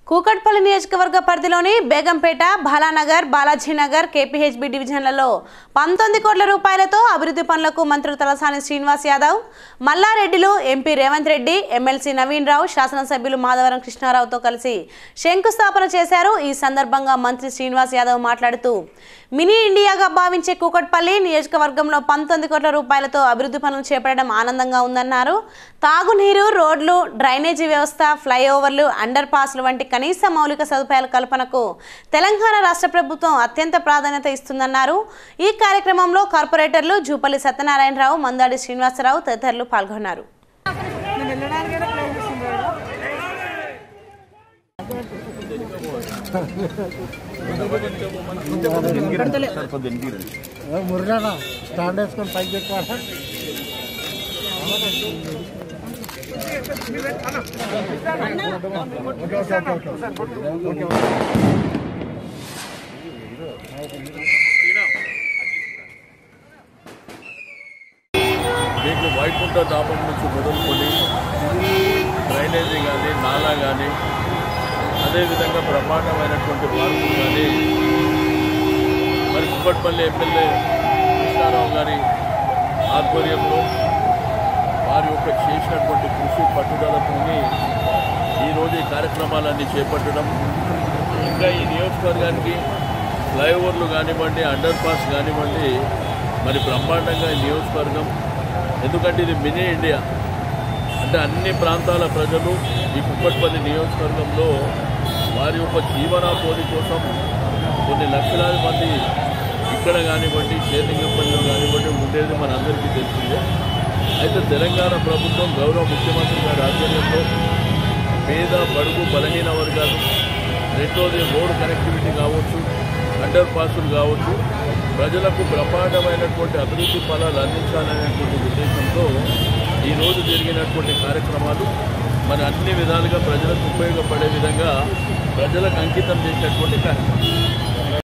కూకట్పల్లి నియోజకవర్గ పరిధిలోని బేగంపేట బాలానగర్ బాలాజీనగర్ కేపీహెచ్బి డివిజన్లలో పంతొమ్మిది కోట్ల రూపాయలతో అభివృద్ధి పనులకు మంత్రులు తలసాని శ్రీనివాస్ యాదవ్ మల్లారెడ్డిలు ఎంపీ రేవంత్ రెడ్డి ఎమ్మెల్సీ నవీన్ రావు శాసనసభ్యులు మాధవరం కృష్ణారావుతో కలిసి శంకుస్థాపన చేశారు ఈ సందర్భంగా మంత్రి శ్రీనివాస్ యాదవ్ మాట్లాడుతూ మినీ ఇండియాగా భావించే కూకట్పల్లి నియోజకవర్గంలో పంతొమ్మిది కోట్ల రూపాయలతో అభివృద్ధి పనులు చేపట్టడం ఆనందంగా ఉందన్నారు తాగునీరు రోడ్లు డ్రైనేజీ వ్యవస్థ ఫ్లైఓవర్లు అండర్ పాస్లు వంటి కనీస మౌలిక సదుపాయాల కల్పనకు తెలంగాణ రాష్ట్ర ప్రభుత్వం అత్యంత ప్రాధాన్యత ఇస్తుందన్నారు ఈ కార్యక్రమంలో కార్పొరేటర్లు జూపల్లి సత్యనారాయణరావు మందాడి శ్రీనివాసరావు తదితరులు పాల్గొన్నారు నేను వెళ్ళడానికైనా ప్లేస్ ఇస్తుంటాడు మురళినా స్టాండ్ వేసుకొని పైకి పెట్టుకోవాలా దీంట్లో వైకుంఠ ధామం నుంచి మొదలుకొని డ్రైనేజీ కానీ నాలా కానీ అదేవిధంగా బ్రహ్మాండమైనటువంటి పార్కులు కానీ మరి కుప్పట్పల్లి ఎమ్మెల్యే కృష్ణారావు గారి ఆధ్వర్యంలో వారి యొక్క చేసినటువంటి కృషి పట్టుదలతోని ఈరోజు ఈ కార్యక్రమాలన్నీ చేపట్టడం ఇంకా ఈ నియోజకవర్గానికి ఫ్లైఓవర్లు కానివ్వండి అండర్ పాస్ కానివ్వండి మరి బ్రహ్మాండంగా ఈ నియోజకవర్గం ఎందుకంటే ఇది మినీ ఇండియా అంటే అన్ని ప్రాంతాల ప్రజలు ఈ కుప్పట్పల్లి నియోజకవర్గంలో వారి యొక్క జీవనోపాధి కోసం కొన్ని లక్షలాది మంది ఇక్కడ కానివ్వండి షేర్లింగంపల్లిలో కానివ్వండి ఉండేది మన అందరికీ తెలిసిందే అయితే తెలంగాణ ప్రభుత్వం గౌరవ ముఖ్యమంత్రి గారి ఆధ్వర్యంలో పేద బడుగు బలహీన వర్గాలు రెండోది రోడ్ కనెక్టివిటీ కావచ్చు అండర్ పాసులు కావచ్చు ప్రజలకు బ్రహ్మాండమైనటువంటి అభివృద్ధి ఫలాలు అందించాలనేటువంటి ఉద్దేశంతో ఈరోజు జరిగినటువంటి కార్యక్రమాలు మరి అన్ని విధాలుగా ప్రజలకు ఉపయోగపడే విధంగా ప్రజలకు అంకితం చేసినటువంటి కార్యక్రమం